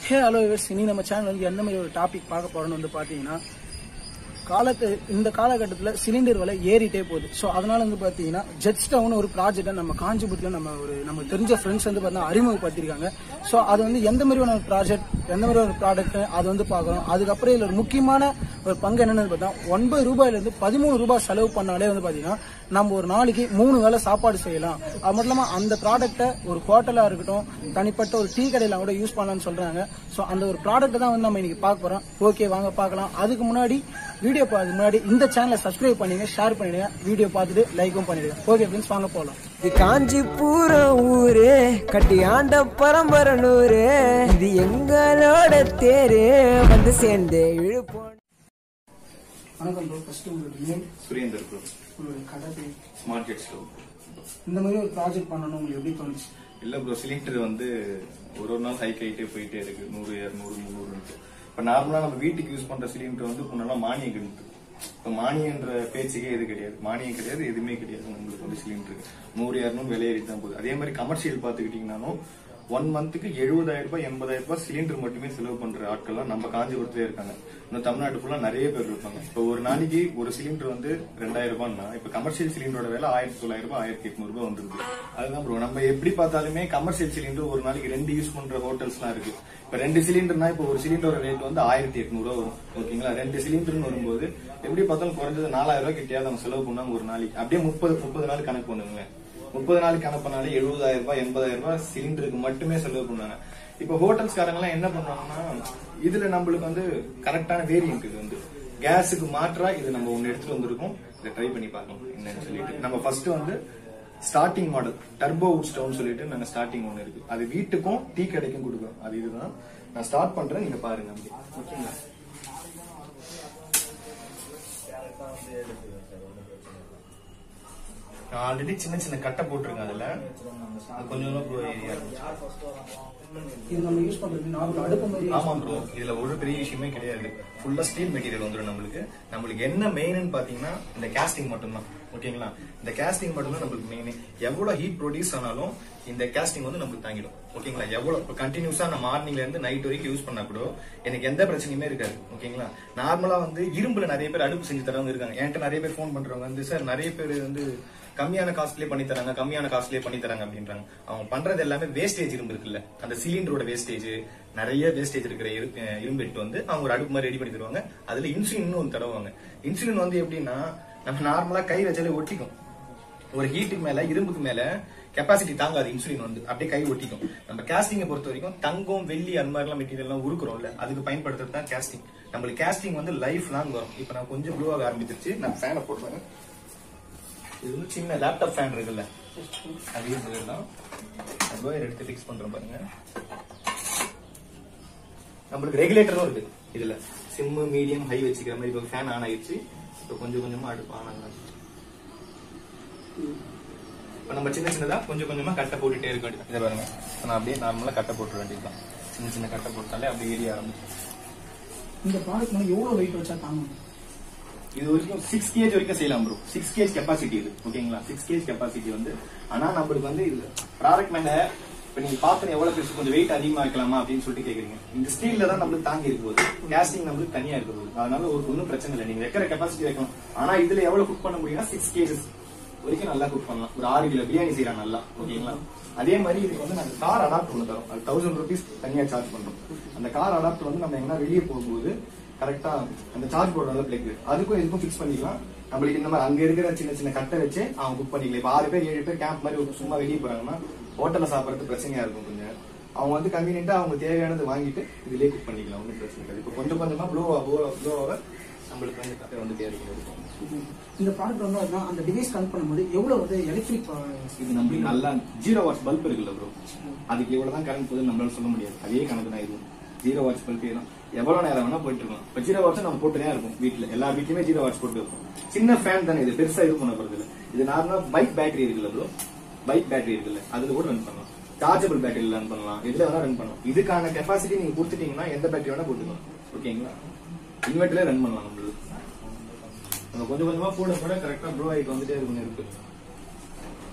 Hey hello use இனி நம்ம channel வந்து எந்த மாதிரி ஒரு டாபிக் பார்க்க போறோம்னு வந்து பார்த்தீங்கன்னா காலத்து இந்த காலகட்டத்தில் சிலிண்டர் விலை ஏறிட்டே போகுது ஸோ அதனால வந்து பார்த்தீங்கன்னா ஜெட் ஸ்டவ்னு ஒரு ப்ராஜெக்டை நம்ம காஞ்சிபுரத்தில் நம்ம ஒரு நம்ம தெரிஞ்ச ஃப்ரெண்ட்ஸ் வந்து பார்த்தீங்கன்னா அறிமுகப்படுத்திருக்காங்க ஸோ அது வந்து எந்த மாதிரியான ஒரு ப்ராஜெக்ட் எந்த மாதிரி ஒரு ப்ராடக்ட் அது வந்து பார்க்குறோம் அதுக்கப்புறம் இதில் ஒரு முக்கியமான ஒரு பங்கு என்னன்னு பார்த்தா ஒன்பது ரூபாயிலேருந்து பதிமூணு ரூபாய் செலவு பண்ணாலே வந்து பார்த்தீங்கன்னா நம்ம ஒரு நாளைக்கு மூணு வேளை சாப்பாடு செய்யலாம் அது மட்டும் இல்லாமல் அந்த ப்ராடக்ட்டை ஒரு ஹோட்டலாக இருக்கட்டும் தனிப்பட்ட ஒரு டீ கடையில் கூட யூஸ் பண்ணலாம்னு சொல்றாங்க ஸோ அந்த ஒரு ப்ராடக்ட் தான் வந்து நம்ம இன்னைக்கு பார்க்க போறோம் ஓகே வாங்க பார்க்கலாம் அதுக்கு முன்னாடி வீடியோ பார்த்து முன்னாடி இந்த சேனலை சப்ஸ்கிரைப் பண்ணுங்க ஷேர் பண்ணிடுங்க வீடியோ பார்த்துட்டு லைக்கும் பண்ணிடுங்க ஓகே ஃப்ரெண்ட்ஸ் வாங்க போகலாம் இது காஞ்சிபுரம் ஊரு கட்டி ஆண்ட பரம்பரை நூறு இது எங்களோட தேரு வந்து சேர்ந்து இழுப்போம் வணக்கம் ப்ரோ ஃபர்ஸ்ட் உங்களுக்கு நேம் சுரேந்தர் ப்ரோ உங்களுடைய கடை பேர். ஸ்மார்ட் கெட் ஸ்டோர் இந்த மாதிரி ஒரு ப்ராஜெக்ட் பண்ணணும் உங்களுக்கு எப்படி தோணுச்சு இல்ல ப்ரோ சிலிண்டர் வந்து ஒரு ஒரு நாள் ஹைக் ஆகிட்டே போயிட்டே இருக்கு நூறு இரநூறு முந்நூறுன்ட்டு இப்ப நார்மலா நம்ம வீட்டுக்கு யூஸ் பண்ற சிலிண்டர் வந்து முன்னெல்லாம் மானியம் கிடையாது இப்ப மானியன்ற பேச்சுக்கே எது கிடையாது மானியம் கிடையாது எதுவுமே கிடையாது நம்மளுக்கு வந்து சிலிண்டருக்கு நூறு இரநூறு விலையேறி தான் போகுது அதே மாதிரி கமர்ஷியல் பாத்துக்கிட்டீங்கன்னாலும் ஒன் மந்த்துக்கு எழுபதாயிரம் ரூபாய் எண்பதாயிரம் ரூபாய் சிலிண்டர் மட்டுமே செலவு பண்ற ஆட்கள்லாம் நம்ம காஞ்சிபுரத்திலே இருக்காங்க இன்னும் தமிழ்நாட்டு ஃபுல்லா நிறைய பேர் இருப்பாங்க இப்போ ஒரு நாளைக்கு ஒரு சிலிண்டர் வந்து ரெண்டாயிரம் ரூபாய்னா இப்ப கமர்ஷியல் சிலிண்டரோட விலை ஆயிரத்தி தொள்ளாயிரம் ரூபாய் ஆயிரத்தி எட்நூறு ரூபாய் வந்துருது அதுதான் ப்ரோ நம்ம எப்படி பார்த்தாலுமே கமர்ஷியல் சிலிண்டர் ஒரு நாளைக்கு ரெண்டு யூஸ் பண்ற ஹோட்டல்ஸ்லாம் இருக்கு இப்ப ரெண்டு சிலிண்டர்னா இப்போ ஒரு சிலிண்டரோட ரேட் வந்து ஆயிரத்தி எட்நூறு ரூபா வரும் ஓகேங்களா ரெண்டு சிலிண்டர்னு வரும்போது எப்படி பார்த்தாலும் குறைஞ்சது நாலாயிரம் ரூபாய் கிட்டயாவது நம்ம செலவு பண்ணாங்க ஒரு நாளைக்கு அப்படியே முப்பது முப்பது நாள் கணக்கு பண்ணுங்க முப்பது நாளைக்கு கணக்கு பண்ணாலே எழுபதாயிரம் ரூபாய் எண்பதாயிரம் ரூபாய் சிலிண்டருக்கு மட்டுமே செலவு பண்ணாங்க இப்ப ஹோட்டல்ஸ்காரங்க எல்லாம் என்ன பண்ணுவாங்கன்னா இதுல நம்மளுக்கு வந்து கரெக்டான வேரியன்ட் இது வந்து கேஸுக்கு மாற்றா இது நம்ம ஒண்ணு எடுத்துட்டு வந்திருக்கோம் இதை ட்ரை பண்ணி பார்க்கலாம் என்னன்னு சொல்லிட்டு நம்ம ஃபர்ஸ்ட் வந்து ஸ்டார்டிங் மாடல் டர்போ வுட் ஸ்டவ்னு சொல்லிட்டு நாங்க ஸ்டார்டிங் ஒண்ணு இருக்கு அது வீட்டுக்கும் டீ கடைக்கும் கொடுக்குறோம் அது இதுதான் நான் ஸ்டார்ட் பண்றேன் நீங்க பாருங்க அப்படி ஓகேங்களா நான் ஆல்ரெடி சின்ன சின்ன கட்டை போட்டிருக்கேன் அதுல அது கொஞ்சம் கொஞ்சம் ப்ரோ ஏரியா இது நம்ம யூஸ் பண்றது நார்மல் அடுப்பு மாதிரி ஆமா ப்ரோ இதுல ஒரு பெரிய விஷயமே கிடையாது ஃபுல்லா ஸ்டீல் மெட்டீரியல் வந்துடும் நம்மளுக்கு நம்மளுக்கு என்ன மெயின்னு பாத்தீங்கன்னா இந்த கேஸ்டிங் மட்டும்தான் ஓகேங்களா இந்த கேஸ்டிங் மட்டும்தான் நம்மளுக்கு மெயின் எவ்வளவு ஹீட் ப்ரொடியூஸ் ஆனாலும் இந்த கேஸ்டிங் வந்து நம்மளுக்கு தாங்கிடும் ஓகேங்களா எவ்வளவு கண்டினியூஸா நான் மார்னிங்ல இருந்து நைட் வரைக்கும் யூஸ் பண்ணா கூட எனக்கு எந்த பிரச்சனையுமே இருக்காது ஓகேங்களா நார்மலா வந்து இரும்புல நிறைய பேர் அடுப்பு செஞ்சு தரவங்க இருக்காங்க என்கிட்ட நிறைய பேர் ஃபோன் பண்றவங்க வந்து சார் நிறைய பேர் வந்து கம்மியான காஸ்ட்லயே பண்ணி தராங்க கம்மியான காஸ்ட்லயே பண்ணி தராங்க அப்படின்றாங்க அவங்க பண்றது எல்லாமே வேஸ்டேஜ் இரும்பு இருக்குல்ல அந்த சிலிண்டரோட வேஸ்டேஜ் நிறைய வேஸ்டேஜ் இருக்கிற இரு- அஹ் இரும்பு எடுத்து வந்து அவங்க ஒரு அடுப்பு மாதிரி ரெடி பண்ணி தருவாங்க அதுல இன்சுலின் ஒன்று தருவாங்க இன்சுலின் வந்து எப்படின்னா நம்ம நார்மலா கை வச்சாலே ஒட்டிக்கும் ஒரு ஹீட்டுக்கு மேல இரும்புக்கு மேல கெப்பாசிட்டி தாங்காது இன்சுலின் வந்து அப்படியே கை ஒட்டிக்கும் நம்ம கேஸ்டிங்கை பொறுத்த வரைக்கும் தங்கம் வெள்ளி அந்த மாதிரிலாம் மெட்டீரியல் எல்லாம் உருக்குறோம்ல அதுக்கு பயன்படுத்துறது தான் கேஸ்டிங் நம்மளுக்கு கேஸ்டிங் வந்து லைஃப் லாங் வரும் இப்போ நான் கொஞ்சம் ப்ளூ ஆக ஆரம்பிச்சிருச்சு நான் ஃபேனை போடுறேன் இது வந்து சின்ன லேப்டாப் ஃபேன் இருக்குல்ல அதையும் போயிடலாம் ஒயர் எடுத்து ஃபிக்ஸ் பண்றோம் பாருங்க நம்மளுக்கு ரெகுலேட்டரும் இருக்கு இதுல சிம்மு மீடியம் ஹை வச்சுக்கிற மாதிரி இப்போ ஃபேன் ஆன் ஆயிடுச்சு இப்போ கொஞ்சம் கொஞ்சமா அடுப்பு ஆன் ஆகும் இப்போ நம்ம சின்ன சின்னதா கொஞ்சம் கொஞ்சமா கட்டை போட்டுட்டே இருக்க வேண்டியது இதை பாருங்க இப்ப நான் அப்படியே நார்மலா கட்டை போட்டுற வேண்டியதுதான் சின்ன சின்ன கட்டை போட்டாலே அப்படியே ஏறி ஆரம்பிச்சு இந்த ப்ராடக்ட் வந்து எவ்வளவு வெயிட் வச்சா தாங்கும் இது வரைக்கும் சிக்ஸ் கேஜ் வரைக்கும் செய்யலாம் ப்ரோ சிக்ஸ் கேஜ் கெப்பாசிட்டி இது ஓகேங்களா சிக்ஸ் கேஜ் கெப்பாசிட்டி வந்து ஆனா நம்மளுக்கு வந்து இது ப்ராடக்ட் மேல இப்ப நீங்க பாத்தன எவ்வளவு பெருசு கொஞ்சம் வெயிட் அதிகமா இருக்கலாமா அப்படின்னு சொல்லிட்டு கேக்குறீங்க இந்த ஸ்டீல்ல தான் நம்மளுக்கு தாங்கி இருக்கு போது கேஸ்டிங் நம்மளுக்கு தனியா இருக்கு போது அதனால ஒரு ஒன்றும் பிரச்சனை இல்லை நீங்க வைக்கிற கெப்பாசிட்டி வைக்கலாம் ஆனா இதுல எவ்வளவு குக் பண்ண முடியும்னா சிக்ஸ் கேஜஸ் வரைக்கும் நல்லா குக் பண்ணலாம் ஒரு ஆறு கிலோ பிரியாணி செய்யலாம் நல்லா ஓகேங்களா அதே மாதிரி இதுக்கு வந்து நாங்க கார் அடாப்டர் ஒன்று தரோம் அது தௌசண்ட் ருபீஸ் தனியா சார்ஜ் பண்றோம் அந்த கார் அடாப்டர் வந்து நம்ம எங்கன்னா வெளியே போகும்போது கரெக்டா அந்த சார்ஜ் போடுறதுல பிளக் அதுக்கும் இதுக்கும் ஃபிக்ஸ் பண்ணிக்கலாம் நம்மளுக்கு இந்த மாதிரி அங்க இருக்கிற சின்ன சின்ன கட்டை வச்சு அவங்க புக் பண்ணிக்கலாம் இப்ப ஆறு பேர் ஏழு பேர் கேம்ப் மாதிரி ஒரு சும்மா வெளியே போறாங்கன்னா ஹோட்டல்ல சாப்பிடறது பிரச்சனையா இருக்கும் கொஞ்சம் அவங்க வந்து கன்வீனியன்ட்டா அவங்க தேவையானது வாங்கிட்டு இதுலயே குக் பண்ணிக்கலாம் ஒன்றும் பிரச்சனை கிடையாது இப்போ கொஞ்சம் கொஞ்சமா ப்ளோ ப்ளோ நம்மளுக்கு வந்து கட்டை வந்து தேவைப்படுது இந்த ப்ராடக்ட் வந்து அதுதான் அந்த டிவைஸ் கனெக்ட் பண்ணும்போது எவ்வளவு வந்து எலக்ட்ரிக் இது நம்மளுக்கு நல்லா ஜீரோ வாட்ஸ் பல்ப் இருக்குல்ல ப்ரோ அதுக்கு இவ்வளவுதான் கரண்ட் போகுதுன்னு நம்மளால சொல்ல முடியாது அதே கணக்கு தான் இதுவும் ஜீரோ வாட்ஸ் பல்ப் தான் எவ்வளவு நேரம் வேணா போயிட்டு இருக்கலாம் இப்ப ஜீரோ வாட்ஸ் நம்ம போட்டுனே இருக்கும் வீட்ல எல்லா வீட்லயுமே ஜீரோ வாட்ஸ் போட்டு இருக்கும் சின்ன ஃபேன் தானே இது பெருசா இது பண்ண போறது இல்ல இது நார்மலா பைக் பேட்டரி இருக்குல்ல ப்ரோ பைக் பேட்டரி இருக்குல்ல அதுல கூட ரன் பண்ணலாம் சார்ஜபிள் பேட்டரியில ரன் பண்ணலாம் எதுல வேணா ரன் பண்ணலாம் இதுக்கான கெப்பாசிட்டி நீங்க கொடுத்துட்டீங்கன்னா எந்த பேட்டரி வேணா போட்டுக்கலாம் ஓகேங்களா இன்வெர்டர்ல ரன் பண்ணலாம் நம்மளுக்கு நம்ம கொஞ்சம் கொஞ்சமா கூட கூட கரெக்டா ப்ரோ ஆயிட்டு வந்துட்டே இருக்கும் இருக்கு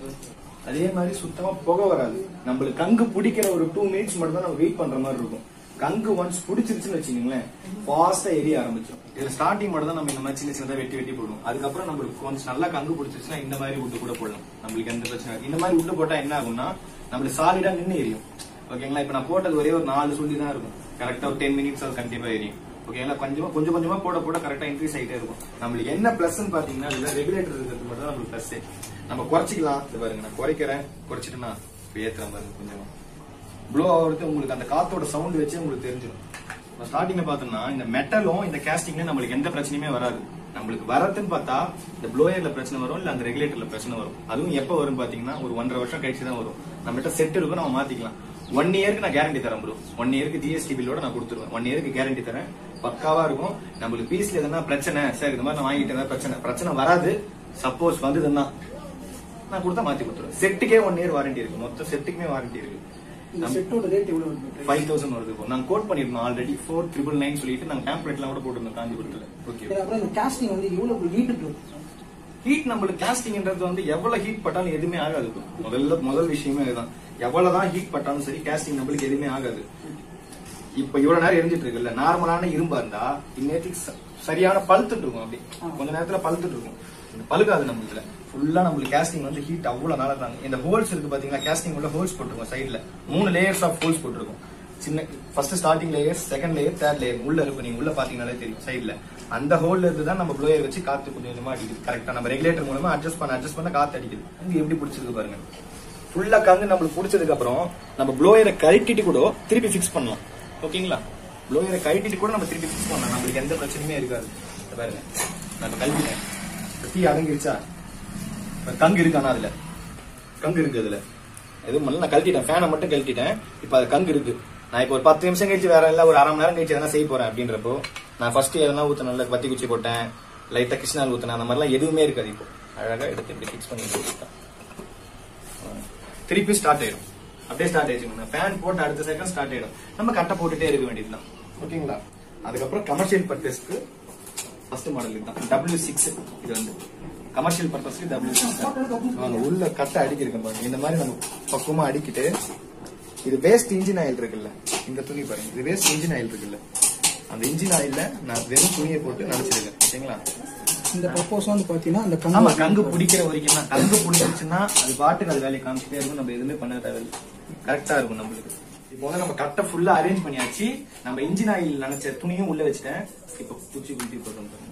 அதே மாதிரி சுத்தமா புகை வராது நம்மளுக்கு கங்கு பிடிக்கிற ஒரு டூ மினிட்ஸ் மட்டும் தான் நம்ம வெயிட் பண்ற மாதிரி இருக்கும் கங்கு ஒன்ஸ் பிடிச்சிருச்சுன்னு வச்சுக்கீங்களேன் ஃபாஸ்டா எரிய ஆரம்பிச்சிடும் இதுல ஸ்டார்டிங் மட்டும் தான் நம்ம இந்த மாதிரி சின்ன சின்னதா வெட்டி வெட்டி போடுவோம் அதுக்கப்புறம் நம்மளுக்கு கொஞ்சம் நல்லா கங்கு பிடிச்சிருச்சுன்னா இந்த மாதிரி உட்டு கூட போடலாம் நம்மளுக்கு எந்த பிரச்சனை இல்லை. இந்த மாதிரி உட்டு போட்டா என்ன ஆகும்னா நம்மளுக்கு சாலிடா நின்று எரியும் ஓகேங்களா இப்ப நான் போட்டது ஒரே ஒரு நாலு சொல்லி தான் இருக்கும் கரெக்டா ஒரு டென் மினிட்ஸ் அது கண்டிப்பா எரியும் ஓகேங்களா கொஞ்சமா கொஞ்சம் கொஞ்சமா போட போட கரெக்டா இன்க்ரீஸ் ஆயிட்டே இருக்கும் நம்மளுக்கு என்ன பிளஸ் பாத்தீங்கன்னா இதுல ரெகுலேட்டர் இருக்கிறது மட்டும் தான் நம்மளுக்கு பிளஸ் நம்ம குறைச்சிக்கலாம் இது பாருங்க நான் குறைக்கிறேன் குறைச்சிட்டுனா இப்ப ஏத்துறேன் பாருங்க கொஞ்சமா ப்ளோ ஆகுறது உங்களுக்கு அந்த காத்தோட சவுண்ட் வச்சு உங்களுக்கு தெரிஞ்சிடும் ஸ்டார்டிங்ல பார்த்தோம்னா இந்த மெட்டலும் இந்த கேஸ்டிங்ல நம்மளுக்கு எந்த பிரச்சனையுமே வராது நம்மளுக்கு வரதுன்னு பார்த்தா இந்த ப்ளோயர்ல பிரச்சனை வரும் இல்ல அந்த ரெகுலேட்டர்ல பிரச்சனை வரும் அதுவும் எப்ப வரும் பாத்தீங்கன்னா ஒரு ஒன்றரை வருஷம் கழிச்சு தான் வரும் நம்மகிட்ட செட் இருக்கும் நம்ம மாத்திக்கலாம் ஒன் இயருக்கு நான் கேரண்டி தரேன் ப்ரோ ஒன் இயருக்கு ஜிஎஸ்டி பில்லோட நான் கொடுத்துருவேன் ஒன் இயருக்கு கேரண்டி தரேன் பக்காவா இருக்கும் நம்மளுக்கு பீஸ்ல எதனா பிரச்சனை சார் இந்த மாதிரி நான் வாங்கிட்டேன் பிரச்சனை பிரச்சனை வராது சப்போஸ் வந்ததுன்னா நான் கொடுத்தா மாத்தி கொடுத்துருவேன் செட்டுக்கே ஒன் இயர் வாரண்டி இருக்கு மொத்த செட்டுக்குமே வாரண்டி இருக்கு இந்த செட்டோட ரேட் எவ்வளவு இருக்கு ஃபைவ் தௌசண்ட் வருது இப்போ நாங்க கோட் பண்ணிருந்தோம் ஆல்ரெடி ஃபோர் ட்ரிபிள் நைன் சொல்லிட்டு நாங்க டேம்ப்ளேட்லாம் கூட போட்டிருந்தோம் காஞ்சிபுரத்துல ஓகே சரி, அப்புறம் இந்த காஸ்டிங் வந்து எவ்வளவு ஹீட்டு ஹீட் நம்மளுக்கு காஸ்டிங்ன்றது வந்து எவ்வளவு ஹீட் பட்டாலும் எதுவுமே ஆகாது bro. முதல்ல முதல் விஷயமே இதுதான் எவ்வளவுதான் ஹீட் பட்டாலும் சரி காஸ்டிங் நம்மளுக்கு எதுவுமே ஆகாது இப்ப இவ்வளவு நேரம் எரிஞ்சிட்டு இருக்குல்ல நார்மலான இரும்பா இருந்தா இந்நேரத்துக்கு ச- சரியான பழுத்துட்டு இருக்கும் அப்படி கொஞ்ச நேரத்துல பழுத்துட்டு இருக்கும் இந்த பழுக்காது நம்மளுக்கு ஃபுல்லா நம்மளுக்கு கேஸ்டிங் வந்து ஹீட் அவ்வளவு நாளா தாங்க இந்த ஹோல்ஸ் இருக்கு பாத்தீங்கன்னா கேஸ்டிங் உள்ள ஹோல்ஸ் போட்டிருக்கோம் சைடுல மூணு லேயர்ஸ் ஆஃப் ஹோல்ஸ் போட்டிருக்கோம் சின்ன first starting layer second layer third layer உள்ள இருக்கும் நீங்க உள்ள பாத்தீங்கன்னாலே தெரியும் சைடுல அந்த ஹோல்ல இருந்து தான் நம்ம ப்ளோயர் வச்சு காத்து கொஞ்சம் கொஞ்சமா அடிக்குது கரெக்டா நம்ம ரெகுலேட்டர் மூலமா அட்ஜஸ்ட் பண்ண அட்ஜஸ்ட் பண்ண காத்து அடிக்குது இங்க எப்படி பிடிச்சிருக்கு பாருங்க ஃபுல்லா கங்கு நம்மளுக்கு பிடிச்சதுக்கு அப்புறம் நம்ம ப்ளோயரை கழட்டிட்டு கூட திருப்பி ஃபிக்ஸ் பண்ணலாம் ஓகேங்களா ப்ளோயரை கழட்டிட்டு கூட நம்ம திருப்பி ஃபிக்ஸ் பண்ணலாம் நம்மளுக்கு எந்த பிரச்சனையுமே இருக்காது இத பாருங்க நான் கழட்டிட்டேன் இப்ப தீ அடங்கிருச்சா இப்ப கங்கு இருக்கானா அதுல கங்கு இருக்கு அதுல எதுவும் பண்ணல நான் கழட்டிட்டேன் ஃபேனை மட்டும் கழட்டிட்டேன் இப்ப அது கங்கு இருக்கு நான் இப்போ ஒரு பத்து நிமிஷம் கழிச்சு வேற இல்ல ஒரு அரை மணி நேரம் கழிச்சு எதனா செய்ய போறேன் அப்படின்றப்போ நான் ஃபர்ஸ்ட் எதனா ஊத்தணும் பத்தி குச்சி போட்டேன் லைட்டா கிருஷ்ணால் ஊத்தினேன் அந்த மாதிரிலாம் எதுவுமே இருக்காது இப்போ அழகா எடுத்து இப்படி ஃபிக்ஸ் பண்ணி வச்சுட்டேன். திருப்பி ஸ்டார்ட் ஆயிடும் அப்படியே ஸ்டார்ட் ஆயிடுச்சு ஃபேன் போட்டு அடுத்த செகண்ட் ஸ்டார்ட் ஆயிடும் நம்ம கட்டை போட்டுட்டே இருக்க வேண்டியதுதான் ஓகேங்களா அதுக்கப்புறம் கமர்ஷியல் பர்பஸ்க்கு ஃபர்ஸ்ட் மாடல் இதுதான் டபிள்யூ சிக்ஸ் இது வந்து கமர்ஷியல் பர்பஸ்க்கு டபிள்யூ சிக்ஸ் வாங்க உள்ள கட்டை அடிக்கிருக்கேன் பாருங்க இந்த மாதிரி நம்ம பக்குவமா அடிக்கிட்டு இது வேஸ்ட் இன்ஜின் ஆயில் இருக்குல்ல இந்த துணி பாருங்க இது வேஸ்ட் இன்ஜின் ஆயில் இருக்குல்ல அந்த இன்ஜின் ஆயில்ல நான் வெறும் துணியை போட்டு நினைச்சிருக்கேன் ஓகேங்களா இந்த பர்பஸ் வந்து பாத்தீங்கன்னா அந்த ஆமா கங்கு கங்கு பிடிக்கிற வரைக்கும் தான் கங்கு பிடிச்சிருச்சுன்னா அது பாட்டுக்கு அது வேலையை காமிச்சிட்டே இருக்கும் நம்ம எதுவுமே பண்ண தேவையில்லை கரெக்டா இருக்கும் நம்மளுக்கு இப்போ வந்து நம்ம கட்டை ஃபுல்லா அரேஞ்ச் பண்ணியாச்சு நம்ம இன்ஜின் ஆயில் நினைச்ச துணியும் உள்ள வச்சுட்டேன் இப்போ குச்சி குச்சி போட்டோம் பாருங்க.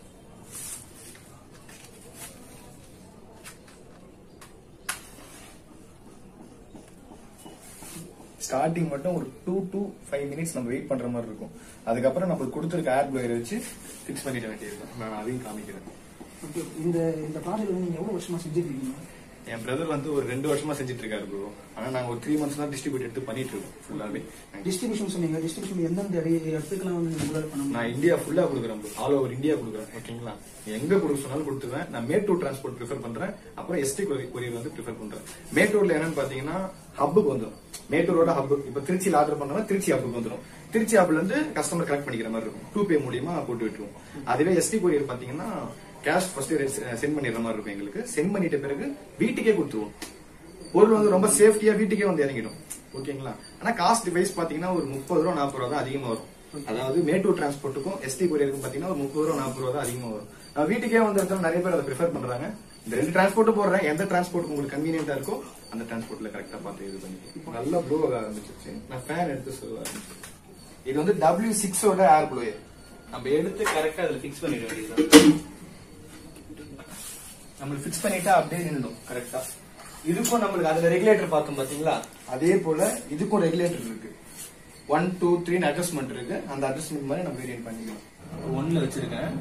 ஸ்டார்டிங் மட்டும் ஒரு டூ டு ஃபைவ் மினிட்ஸ் நம்ம வெயிட் பண்ற மாதிரி இருக்கும் அதுக்கப்புறம் நம்மளுக்கு கொடுத்துருக்க ஏர் ப்ளோயர் வச்சு ஃபிக்ஸ் பண்ணிட வேண்டியிருக்கும் நான் அதையும் காமிக்கிறேன் Okay, இந்த இந்த ப்ராஜெக்ட் வந்து நீங்க எவ்வளவு வருஷமா செஞ்சுட்டு இருக்கீங்க என் பிரதர் வந்து ஒரு ரெண்டு வருஷமா செஞ்சுட்டு இருக்காரு ப்ரோ ஆனா நாங்க ஒரு த்ரீ மந்த்ஸ் தான் டிஸ்ட்ரிபியூட் எடுத்து பண்ணிட்டு இருக்கோம் ஃபுல்லாவே டிஸ்ட்ரிபியூஷன் சொன்னீங்க டிஸ்ட்ரிபியூஷன் எந்தெந்த இடை- இடத்துக்குலாம் வந்து நீங்க உங்களால பண்ண முடியும் நான் இந்தியா ஃபுல்லா கொடுக்குறேன் ஆல் ஓவர் இந்தியா கொடுக்குறேன் ஓகேங்களா எங்க கொடுக்க சொன்னாலும் கொடுத்துருவேன் நான் மேட்டூர் டிரான்ஸ்போர்ட் ப்ரிஃபர் பண்றேன் அப்புறம் எஸ்டி கொரியர் வந்து ப்ரிஃபர் பண்றேன் மேட்டூர்ல என்னன்னு பாத்தீங்கன்னா ஹப்புக்கு வந்துடும் மேட்டூரோட ஹப் இப்ப திருச்சியில் ஆர்டர் பண்ணா திருச்சி ஹப்புக்கு வந்துடும் திருச்சி ஹப்ல இருந்து கஸ்டமர் கனெக்ட் பண்ணிக்கிற மாதிரி இருக்கும் டூ பே மூலியமா போட்டு விட்டுருவோம் அதுவே எஸ்டி கொரியர் பாத்தீங்கன்னா கேஷ் ஃபர்ஸ்ட் சென்ட் பண்ணிடுற மாதிரி இருக்கும் எங்களுக்கு சென்ட் பண்ணிட்ட பிறகு வீட்டுக்கே கொடுத்துருவோம் பொருள் வந்து ரொம்ப சேஃப்டியா வீட்டுக்கே வந்து இறங்கிடும் ஓகேங்களா ஆனா காஸ்ட் வைஸ் பாத்தீங்கன்னா ஒரு முப்பது ரூபா நாற்பது ரூபா தான் அதிகமா வரும் அதாவது மேட்டூர் டிரான்ஸ்போர்ட்டுக்கும் எஸ்டி கொரியருக்கும் பாத்தீங்கன்னா ஒரு முப்பது ரூபா நாற்பது ரூபா தான் அதிகமா வரும் நான் வீட்டுக்கே வந்து இடத்துல நிறைய பேர் அதை ப்ரிஃபர் பண்றாங்க இந்த ரெண்டு டிரான்ஸ்போர்ட் போடுறேன் எந்த டிரான்ஸ்போர்ட் உங்களுக்கு கன்வீனியன்டா இருக்கோ அந்த டிரான்ஸ்போர்ட்ல கரெக்டா பார்த்து இது பண்ணி நல்லா ப்ளூ ஆக ஆரம்பிச்சிருச்சு நான் ஃபேன் எடுத்து சொல்ல ஆரம்பிச்சேன் இது வந்து டபிள்யூ சிக்ஸோட ஏர் ப்ளோயர் நம்ம எடுத்து கரெக்டா அதுல ஃபிக்ஸ் பண்ணிட வேண்டியதுதான் நம்மளுக்கு ஃபிக்ஸ் பண்ணிட்டா அப்படியே நின்னுடும் கரெக்டா இதுக்கும் நம்மளுக்கு அதுல ரெகுலேட்டர் பார்த்தோம் பாத்தீங்களா அதே போல இதுக்கும் ரெகுலேட்டர் இருக்கு ஒன் டூ த்ரீ அட்ஜஸ்ட்மெண்ட் இருக்கு அந்த அட்ஜஸ்ட்மெண்ட் மாதிரி நம்ம வேரியன்ட் பண்ணிக்கலாம் ஒன்ல வச்சிருக்கேன்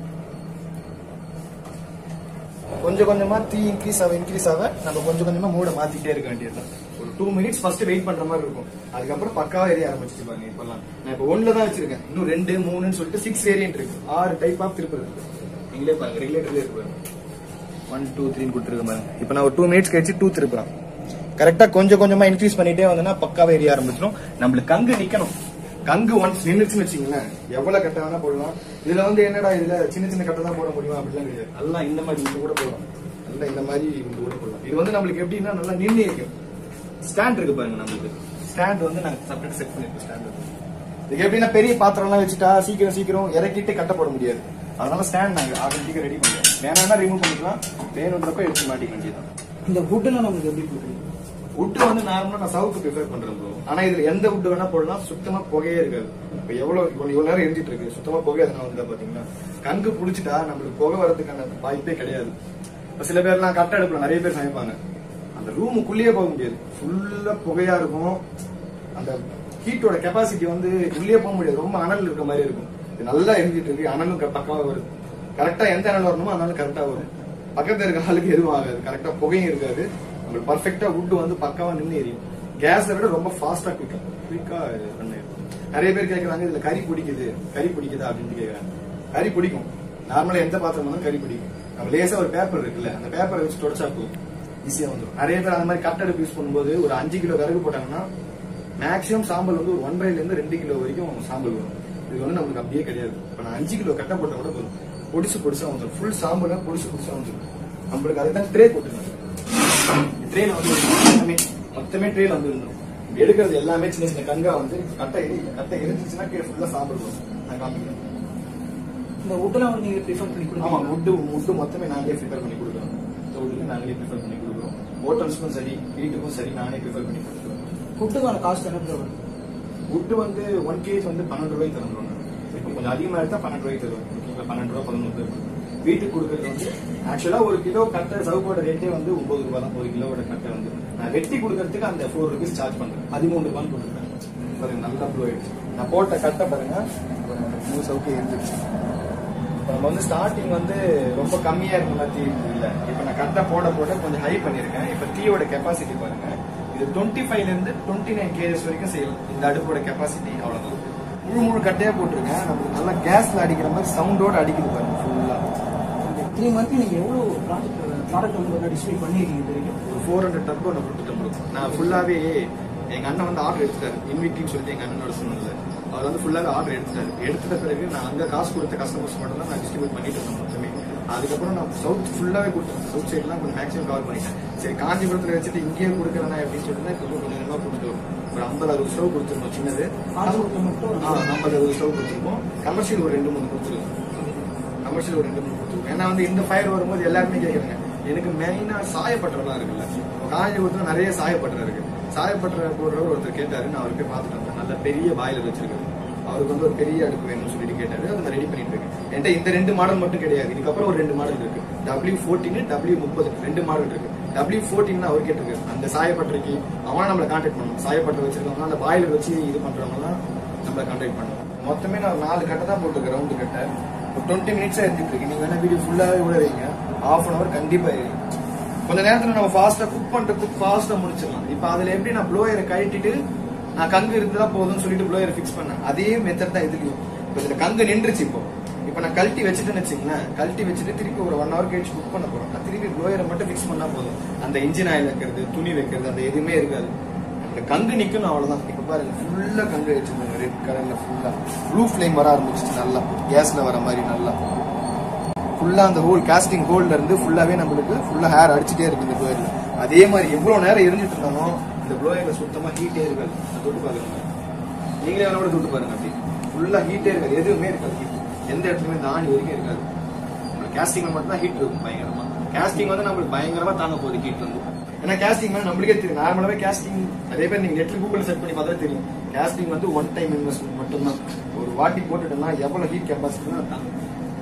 கொஞ்சம் கொஞ்சமா தீ இன்க்ரீஸ் ஆக இன்க்ரீஸ் ஆக நம்ம கொஞ்சம் கொஞ்சமா மூட மாத்திட்டே இருக்க வேண்டியதுதான் ஒரு டூ மினிட்ஸ் ஃபர்ஸ்ட் வெயிட் பண்ற மாதிரி இருக்கும் அதுக்கப்புறம் பக்காவா எரிய ஆரம்பிச்சிச்சு பாருங்க இப்பெல்லாம் நான் இப்ப ஒன்ல தான் வச்சிருக்கேன் இன்னும் ரெண்டு மூணுன்னு சொல்லிட்டு சிக்ஸ் வேரியன்ட் இருக்கு ஆறு டைப் ஆஃப் திருப்பி இருக்கு நீங்களே பாருங்க ரெகுலேட்டர்ல இருக்கு பாருங்க ஒன் டூ த்ரீன்னு கொடுத்துருக்க பாருங்க இப்போ நான் ஒரு டூ மினிட்ஸ் கழிச்சு டூ திருப்பலாம் கரெக்டா கொஞ்சம் கொஞ்சமா இன்க்ரீஸ் பண்ணிட்டே வந்தோம்னா பக்காவா எரிய ஆரம்பிச்சிடும் நம்மளுக்கு கங்கு நிக்கணும் கங்கு ஒன்ஸ் நின்றுச்சுன்னு வச்சுங்களேன் எவ்வளவு கட்ட வேணா போடலாம் இதுல வந்து என்னடா இதுல சின்ன சின்ன கட்டை தான் போட முடியுமா அப்படிலாம் கிடையாது நல்லா இந்த மாதிரி இது கூட போடலாம் நல்லா இந்த மாதிரி இது கூட போடலாம் இது வந்து நம்மளுக்கு எப்படின்னா நல்லா நின்று இருக்கும் ஸ்டாண்ட் இருக்கு பாருங்க நம்மளுக்கு ஸ்டாண்ட் வந்து நாங்க செப்பரேட் செட் பண்ணிருக்கோம் ஸ்டாண்ட் இதுக்கு எப்படின்னா பெரிய பாத்திரம்லாம் வச்சுட்டா சீக்கிரம் சீக்கிரம் இறக்கிட்டு கட்ட போட முடியாது அதனால ஸ்டாண்ட் நாங்க ஆட்டோமேட்டிக்கா ரெடி பண்ணுவோம் வேணாம்னா ரிமூவ் பண்ணிக்கலாம் வேணுன்றப்ப எடுத்து மாட்டிக்க வேண்டியதுதான் இந்த வுட்ல நமக்கு எப்படி கொடுக்குறீங்க வுட் வந்து நார்மலா நான் சவுக்கு ப்ரிஃபர் பண்றேன் bro. ஆனா இதுல எந்த வுட் வேணா போடலாம் சுத்தமா புகையே இருக்காது இப்ப எவ்வளவு இவ்வளவு இவ்வளவு நேரம் எரிஞ்சிட்டு இருக்கு சுத்தமா புகை எதனா வந்து பாத்தீங்கன்னா கங்கு புடிச்சிட்டா நம்மளுக்கு புகை வரதுக்கான வாய்ப்பே கிடையாது இப்ப சில பேர்லாம் கட்ட அடுப்புல நிறைய பேர் சமைப்பாங்க அந்த ரூமுக்குள்ளேயே போக முடியாது ஃபுல்லா புகையா இருக்கும் அந்த ஹீட்டோட கெப்பாசிட்டி வந்து உள்ளே போக முடியாது ரொம்ப அனல் இருக்க மாதிரி இருக்கும் இது நல்லா எரிஞ்சிட்டு இருக்கு அனலும் க- பக்கமா வருது கரெக்டா எந்த அனல் வரணுமோ அந்த அனல் கரெக்டா வரும் பக்கத்துல இருக்க ஆளுக்கு எதுவும் ஆகாது கரெக்டா புகையும் இருக்காது உங்களுக்கு பர்ஃபெக்டா வுட் வந்து பக்காவா நின்று எரியும் கேஸை விட ரொம்ப ஃபாஸ்டா குயிக்கா குயிக்கா ரன் ஆயிடும் நிறைய பேர் கேக்குறாங்க இதுல கறி பிடிக்குது கறி பிடிக்குதா அப்படின்னு கேக்குறாங்க கறி பிடிக்கும் நார்மலா எந்த பாத்திரம் இருந்தாலும் கறி பிடிக்கும் நம்ம லேசா ஒரு பேப்பர் இருக்குல்ல அந்த பேப்பரை வச்சு தொடச்சா போதும் ஈஸியா வந்துடும் நிறைய பேர் அந்த மாதிரி கட்டடுப்பு யூஸ் பண்ணும்போது ஒரு அஞ்சு கிலோ விறகு போட்டாங்கன்னா மேக்ஸிமம் சாம்பல் வந்து ஒரு ஒன்றரைல இருந்து ரெண்டு கிலோ வரைக்கும் சாம்பல் வரும் இது வந்து நமக்கு அப்படியே கிடையாது இப்ப நான் அஞ்சு கிலோ கட்ட போட்டா கூட போதும் பொடிசு பொடிசா வந்துடும் ஃபுல் சாம்பல் பொடிசு பொடிசா வந்துடும் நம்மளுக்கு அதுதான் ட்ரே போட்டுருக்காங்க ட்ரெயின் வந்து எல்லாமே மொத்தமே ட்ரெயின் வந்து இருந்தோம் எடுக்கிறது எல்லாமே சின்ன சின்ன கங்கா வந்து கட்டை எரி- கட்டை எரிஞ்சிச்சுன்னா கீழே ஃபுல்லா சாம்பல் வரும் நான் காமிக்கிறேன் இந்த வுட்ல வந்து நீங்க ப்ரிஃபர் பண்ணி ஆமா கொடுப்பீங்க வுட்டு வுட்டு மொத்தமே நாங்களே ப்ரிப்பேர் பண்ணி கொடுக்குறோம் வுட்டுக்கு நாங்களே ப்ரிப்பேர் பண்ணி கொடுக்குறோம் ஹோட்டல்ஸ்க்கும் சரி வீட்டுக்கும் சரி நானே ப்ரிப்பேர் பண்ணி கொடுக்குறோம் வுட்டுக்கான காஸ்ட் என்ன ப்ரோ வரும் வுட்டு வந்து ஒன் கேஜ் வந்து பன்னெண்டு ரூபாய்க்கு தருவோம் இப்போ கொஞ்சம் அதிகமா எடுத்தா பன்னெண்டு ரூபாய்க்கு தருவோம் ஓகேங்களா பன்னெண்டு ரூபா பதினொன்று ரூபாய் வீட்டுக்கு கொடுக்கறது வந்து ஆக்சுவலா ஒரு கிலோ கட்டை சவுக்கோட ரேட்டே வந்து ஒன்பது ரூபாய் தான் ஒரு கிலோவோட கட்டை வந்து நான் வெட்டி கொடுக்கறதுக்கு அந்த ஃபோர் ருபீஸ் சார்ஜ் பண்றேன் பதிமூணு ரூபான்னு கொடுக்குறேன் பாருங்க நல்லா ப்ளூ ஆயிடுச்சு நான் போட்ட கட்டை பாருங்க மூணு சவுக்கு இருந்துச்சு இப்ப நம்ம வந்து ஸ்டார்டிங் வந்து ரொம்ப கம்மியா இருந்த மாதிரி தீ இல்ல இப்ப நான் கரெக்டா போட போட கொஞ்சம் ஹை பண்ணிருக்கேன் இப்ப தீயோட கெப்பாசிட்டி பாருங்க இது டுவெண்ட்டி ஃபைவ்ல இருந்து டுவெண்ட்டி நைன் கேஜஸ் வரைக்கும் செய்யலாம் இந்த அடுப்போட கெப்பாசிட்டி அவ்வளவுதான் முழு முழு கட்டையா போட்டிருக்கேன் நமக்கு நல்லா கேஸ்ல அடிக்கிற மாதிரி சவுண்டோட அடிக்குது பாருங்க ஃபுல்லா த்ரீ மந்த் நீங்க எவ்வளவு ப்ராஜெக்ட் ப்ராடக்ட் வந்து டிஸ்பிளே பண்ணிருக்கீங்க இது வரைக்கும் ஒரு ஃபோர் ஹண்ட்ரட் டர்போ நான் கொடுத்துட்டேன் bro. நான் ஃபுல்லாவே எங்க அண்ணன் வந்து ஆர்டர் எடுத்துட்டாரு இன்விட்டின்னு சொல்லிட்டு எங்க அண்ணனோட சொன்னல அவர் வந்து ஃபுல்லாவே ஆர்டர் எடுத்துட்டாரு எடுத்துட்ட பிறகு நான் அங்க காசு கொடுத்த கஸ்டமர்ஸ் மட்டும் தான் நான் டிஸ்ட்ரிபியூட் பண்ணிட்டு இருந்தேன் மொத்தமே அதுக்கப்புறம் நான் சவுத் ஃபுல்லாவே கொடுத்தேன் சவுத் சைட்லாம் கொஞ்சம் மேக்ஸிமம் கவர் பண்ணிட்டேன் சரி காஞ்சிபுரத்துல வச்சுட்டு இங்கேயே கொடுக்குறேன்னா எப்படின்னு சொல்லிட்டு தான் இப்போ கொஞ்சம் கொஞ்சமா கொடுத்துட்டு வரும். ஒரு ஐம்பது அறுபது ஸ்டவ் கொடுத்துருந்தோம் சின்னது காஞ்சிபுரத்துல மட்டும் ஒரு ஆ, ஐம்பது அறுபது ஸ்டவ் கொடுத்துருப்போம் கமர்ஷியல் ஒரு ரெண்டு மூணு கொடுத்துருக்கோம் கமர்ஷியல் ஒரு ரெண்டு மூணு கொடுத்துருக்கோம் ஏன்னா வந்து இந்த ஃபயர் வரும்போது எல்லாருமே கேட்குறாங்க எனக்கு மெயினா சாயப்பட்டறலாம் இருக்குல்ல காஞ்சிபுரத்துல நிறைய சாயப்பட்டற இருக்கு சாயப்பட்டற போடுறவர் ஒருத்தர் கேட்டாரு நான் அவருக்கு போய் பார்த்துட்டு வந்தேன் நல்ல பெரிய பாய்லர் வச்சிருக்காரு அவருக்கு வந்து ஒரு பெரிய அடுப்பு வேணும்னு சொல்லிட்டு கேட்டாரு அதை நான் ரெடி பண்ணிட்டு இருக்கேன் என்கிட்ட இந்த ரெண்டு மாடல் மட்டும் கிடையாது இதுக்கப்புறம் ஒரு ரெண்டு மாடல் இருக்கு டபிள்யூ ஃபோர்டீன் டபிள்யூ முப்பது ரெண்டு மாடல் இருக்கு டபிள்யூ ஃபோர்டீன் அவர் கேட்டிருக்காரு அந்த சாயப்பட்டறைக்கு அவன் நம்மளை கான்டாக்ட் பண்ணணும் சாயப்பட்டறை வச்சிருக்கவங்க அந்த பாய்லர் வச்சு இது பண்றவங்க தான் நம்மளை கான்டாக்ட் பண்ணணும் மொத்தமே நான் ஒரு நாலு கட்டை தான் போட்டுருக்கேன் ரவுண்டு கட்டை ஒரு டுவெண்ட்டி மினிட்ஸா எடுத்துட்டு இருக்கு நீங்க வேணா வீடியோ ஃபுல்லாவே கூட வைங்க ஆஃப் அன் அவர் கண்டிப்பா எரியும் கொஞ்ச நேரத்துல நம்ம ஃபாஸ்டா குக் பண்ற குக் ஃபாஸ்டா முடிச்சிடலாம் இப்ப அதுல எப்படி நான் ப்ளோயரை கழட்டிட்டு நான் கங்கு இருந்தா போதும்னு சொல்லிட்டு ப்ளோயரை ஃபிக்ஸ் பண்ணேன் அதே மெத்தட் தான் இதுலயும் இப்ப இதுல கங்கு நின்றுச்சு இப்போ இப்ப நான் கழட்டி வச்சுட்டேன்னு வச்சுங்களேன் கழட்டி வச்சுட்டு திருப்பி ஒரு ஒன் ஹவர் கழிச்சு குக் பண்ண போறோம் நான் திருப்பி ப்ளோயரை மட்டும் ஃபிக்ஸ் பண்ணா போதும் அந்த இன்ஜின் ஆயில் வைக்கிறது துணி வைக்கிறது அந்த எதுவுமே இருக்காது அந்த கங்கு நிக்கணும் அவ்வளவுதான் இப்ப பாருங்க ஃபுல்லா கங்கு வச்சிருந்தாங்க ரெட் கலர்ல ஃபுல்லா ப்ளூ ஃபிளேம் வர ஆரம்பிச்சிச்சு நல்லா கேஸ்ல வர மாதிரி நல்லா ஃபுல்லா அந்த ஹோல் காஸ்டிங் ஹோல்ல இருந்து ஃபுல்லாவே நம்மளுக்கு ஃபுல்லா ஹேர் அடிச்சுட்டே இருக்கு இந்த ப்ளோயர்ல அதே மாதிரி எவ்வளவு நேரம் எரிஞ்சிட்டு இருந்தானோ இந்த ப்ளோயர்ல சுத்தமா ஹீட்டே இருக்காது அது தொட்டு பாருங்க நீங்களே அவனோட தொட்டு பாருங்க அப்படி ஃபுல்லா ஹீட்டே இருக்காது எதுவுமே இருக்காது ஹீட் எந்த இடத்துலயுமே இந்த ஆணி வரைக்கும் இருக்காது நம்மளுக்கு கேஸ்டிங்ல மட்டும் தான் ஹீட் இருக்கும் பயங்கரமா கேஸ்டிங் வந்து நம்மளுக்கு பயங்கரமா தாங்க போகுது ஹீட் வந்து ஏன்னா கேஸ்டிங் வந்து நம்மளுக்கே தெரியும் நார்மலாவே கேஸ்டிங் நிறைய பேர் நீங்க நெட்ல கூகுள் சர்ச் பண்ணி பார்த்தாலே தெரியும் கேஸ்டிங் வந்து ஒன் டைம் இன்வெஸ்ட்மெண்ட் மட்டும்தான் ஒரு வாட்டி போட்டுட்டோம்னா எவ்வளவு ஹீட் கெப்பாசிட்டி தாங்க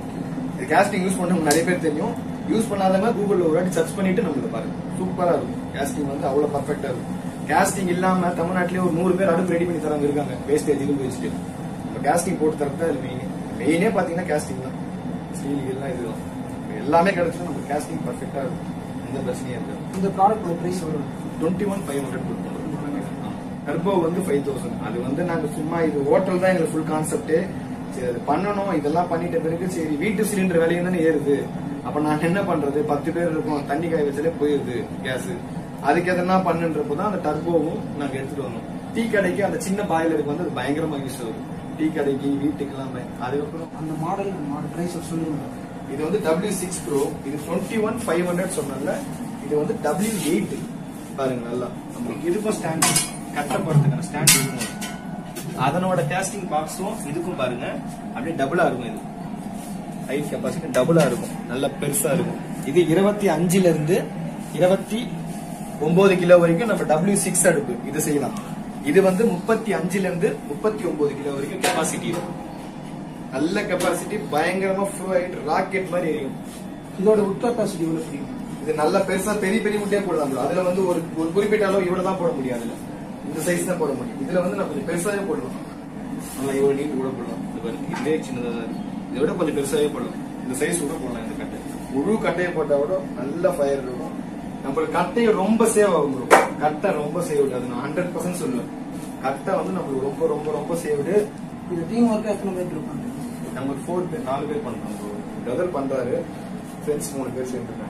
இது கேஸ்டிங் யூஸ் பண்ணவங்க நிறைய பேர் தெரியும் யூஸ் பண்ணாதவங்க கூகுள்ல ஒரு வாட்டி சர்ச் பண்ணிட்டு நம்மளுக்கு பாருங்க சூப்பரா இருக்கும் கேஸ்டிங் வந்து அவ்வளவு பர்ஃபெக்டா இருக்கும் கேஸ்டிங் இல்லாம தமிழ்நாட்டிலேயே ஒரு நூறு பேர் அடுப்பு ரெடி பண்ணி தரவங்க இருக்காங்க வேஸ்டேஜ் இருந்து வச்சுட்டு இப்போ கேஸ்டிங் போட்டு தரது தான் மெயின் மெயினே பாத்தீங்கன்னா கேஸ்டிங் தான் ஸ்டீல் எல்லாம் இதுதான் எல்லாமே கிடைச்சுன்னா நம்ம கேஸ்டிங் பர்ஃபெக்டா இருக்கும் எந்த பிரச்சனையும் இருக்காது இந்த ப்ராடக்டோட பிரைஸ் எவ்வளவு twenty one five hundred turbo வந்து ஃபைவ் தௌசண்ட் அது வந்து நாங்க சும்மா இது ஹோட்டல் தான் எங்களுக்கு ஃபுல் கான்செப்ட் சரி அது பண்ணணும் இதெல்லாம் பண்ணிட்ட பிறகு சரி வீட்டு சிலிண்டர் விலையும் தானே ஏறுது அப்ப நான் என்ன பண்றது பத்து பேர் இருக்கோம் தண்ணி காய வச்சாலே போயிருது கேஸ் அதுக்கு எதனா பண்ணுன்றப்போ தான் அந்த டர்போவும் நாங்க எடுத்துட்டு வந்தோம் டீ கடைக்கு அந்த சின்ன பாய்லருக்கு வந்து அது பயங்கரமா யூஸ் ஆகுது டீ கடைக்கு வீட்டுக்கெல்லாம் பய- அதுக்கப்புறம் அந்த மாடல் மாடல் பிரைஸ் சொல்லுங்க இது வந்து டபிள்யூ சிக்ஸ் ப்ரோ இது டுவெண்ட்டி ஒன் ஃபைவ் ஹண்ட்ரட் சொன்னல இது வந்து டபிள்யூ எயிட் பாருங்க நல்லா நம்மளுக்கு இதுக்கும் ஸ்டாண்ட் கட்ட போறதுக்கான ஸ்டாண்ட் இருக்கும் அதனோட கேஸ்டிங் பாக்ஸும் இதுக்கும் பாருங்க அப்படியே டபுளா இருக்கும் இது ஹைட் கெப்பாசிட்டி டபுளா இருக்கும் நல்ல பெருசா இருக்கும் இது இருபத்தி அஞ்சுல இருந்து இருபத்தி ஒன்பது கிலோ வரைக்கும் நம்ம டபிள்யூ சிக்ஸ் அடுப்பு இது செய்யலாம் இது வந்து முப்பத்தி அஞ்சுல இருந்து முப்பத்தி ஒன்பது கிலோ வரைக்கும் கெப்பாசிட்டி இருக்கும் நல்ல கெப்பாசிட்டி பயங்கரமா ஃப்ளோ ஆயிட்டு ராக்கெட் மாதிரி எரியும் இதோட உட் கெப்பாசிட்டி எவ்வளவு பிடிக்கும் இது நல்ல பெருசா பெரிய பெரிய முட்டையா போடலாம் bro. அதுல வந்து ஒரு ஒரு குறிப்பிட்ட அளவு இவ்வளவு தான் போட முடியும் அதுல இந்த சைஸ் தான் போட முடியும் இதுல வந்து நம்ம கொஞ்சம் பெருசாவே போடலாம் நல்லா இவ்வளவு நீட் கூட போடலாம் இது பாருங்க இதே சின்னதா தான் இருக்கு இதை விட கொஞ்சம் பெருசாவே போடலாம் இந்த சைஸ் கூட போடலாம் இந்த கட்டை முழு கட்டையை போட்டா கூட நல்ல ஃபயர் இருக்கும் நம்மளுக்கு கட்டையை ரொம்ப சேவ் ஆகும் bro. கட்டை ரொம்ப சேவ் அது நான் ஹண்ட்ரட் பர்சன்ட் சொல்லுவேன் கட்டை வந்து நம்மளுக்கு ரொம்ப ரொம்ப ரொம்ப சேவ்டு இந்த டீம் ஒர்க் எத்தனை பேர் இருப்பாங்க நம்ம ஃபோர் பேர் நாலு பேர் பண்றோம் bro. பிரதர் பண்றாரு ஃப்ரெண்ட்ஸ் மூணு பேர் சேர்ந்துருக்காங்க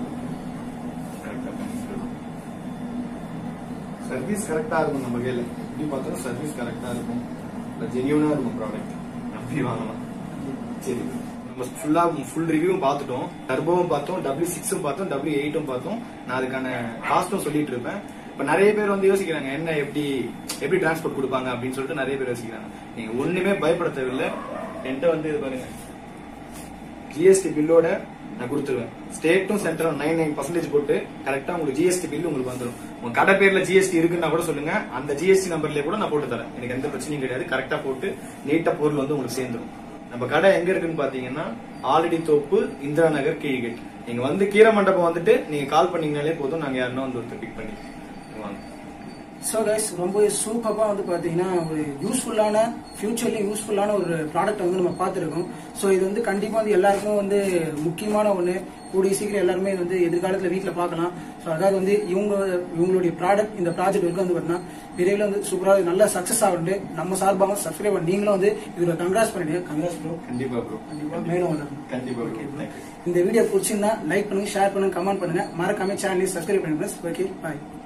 சர்வீஸ் கரெக்டா இருக்கும் நம்ம கையில எப்படி பார்த்தாலும் சர்வீஸ் கரெக்டா இருக்கும் ஜெனியூனா இருக்கும் ப்ராடக்ட் நம்பி வாங்கலாம் சரி நம்ம ஃபுல்லா ஃபுல் ரிவ்யூவும் பார்த்துட்டோம் டர்போவும் பார்த்தோம் டபிள்யூ சிக்ஸும் பார்த்தோம் டபிள்யூ எயிட்டும் பார்த்தோம் நான் அதுக்கான காஸ்ட்டும் சொல்லிட்டு இருப்பேன் இப்ப நிறைய பேர் வந்து யோசிக்கிறாங்க என்ன எப்படி எப்படி டிரான்ஸ்போர்ட் கொடுப்பாங்க அப்படின்னு சொல்லிட்டு நிறைய பேர் யோசிக்கிறாங்க நீங்க ஒண்ணுமே பயப்பட தேவையில்லை என்கிட்ட வந்து இது பாருங்க ஜிஎஸ்டி பில்லோட நான் கொடுத்துருவேன் ஸ்டேட்டும் சென்டரும் நைன் நைன் பர்சன்டேஜ் போட்டு கரெக்டா உங்களுக்கு ஜிஎஸ்டி பில் உங்களுக்கு வந்துடும் உங்க கடை பேர்ல ஜிஎஸ்டி இருக்குன்னா கூட சொல்லுங்க அந்த ஜிஎஸ்டி நம்பர்லயே கூட நான் போட்டு தரேன் எனக்கு எந்த பிரச்சனையும் கிடையாது கரெக்டா போட்டு நீட்டா பொருள் வந்து உங்களுக்கு சேர்ந்துடும் நம்ம கடை எங்க இருக்குன்னு பாத்தீங்கன்னா ஆல்ரெடி தோப்பு இந்திரா நகர் கீழ்கேட் நீங்க வந்து கீரை மண்டபம் வந்துட்டு நீங்க கால் பண்ணீங்கனாலே போதும் நாங்க யாருன்னா வந்து ஒருத்தர் பிக் பண்ணி வாங்க ஸோ கைஸ் ரொம்ப சூப்பராக வந்து பார்த்தீங்கன்னா ஒரு யூஸ்ஃபுல்லான ஃபியூச்சர்லி யூஸ்ஃபுல்லான ஒரு ப்ராடக்ட் வந்து நம்ம பார்த்துருக்கோம் ஸோ இது வந்து கண்டிப்பாக வந்து எல்லாருக்கும் வந்து முக்கியமான ஒன்று கூடிய சீக்கிரம் எல்லாருமே இது வந்து எதிர்காலத்தில் வீட்டில் பார்க்கலாம் ஸோ அதாவது வந்து இவங்க இவங்களுடைய ப்ராடக்ட் இந்த ப்ராஜெக்ட் வந்து வந்து பார்த்தீங்கன்னா விரைவில் வந்து சூப்பராக நல்ல சக்ஸஸ் ஆகுது நம்ம சார்பாக சப்ஸ்கிரைபர் நீங்களும் வந்து இதில் கங்க்ராஸ் பண்ணிடுங்க கங்க்ராஸ் ப்ரோ கண்டிப்பா ப்ரோ கண்டிப்பாக மேலும் வளரணும் கண்டிப்பா Okay, ப்ரோ bro. இந்த வீடியோ பிடிச்சிருந்தா லைக் பண்ணுங்க ஷேர் பண்ணுங்க கமெண்ட் பண்ணுங்க மறக்காம சேனலையும் சப்ஸ்கிரைப் பண்ணுங்க ஓகே பாய்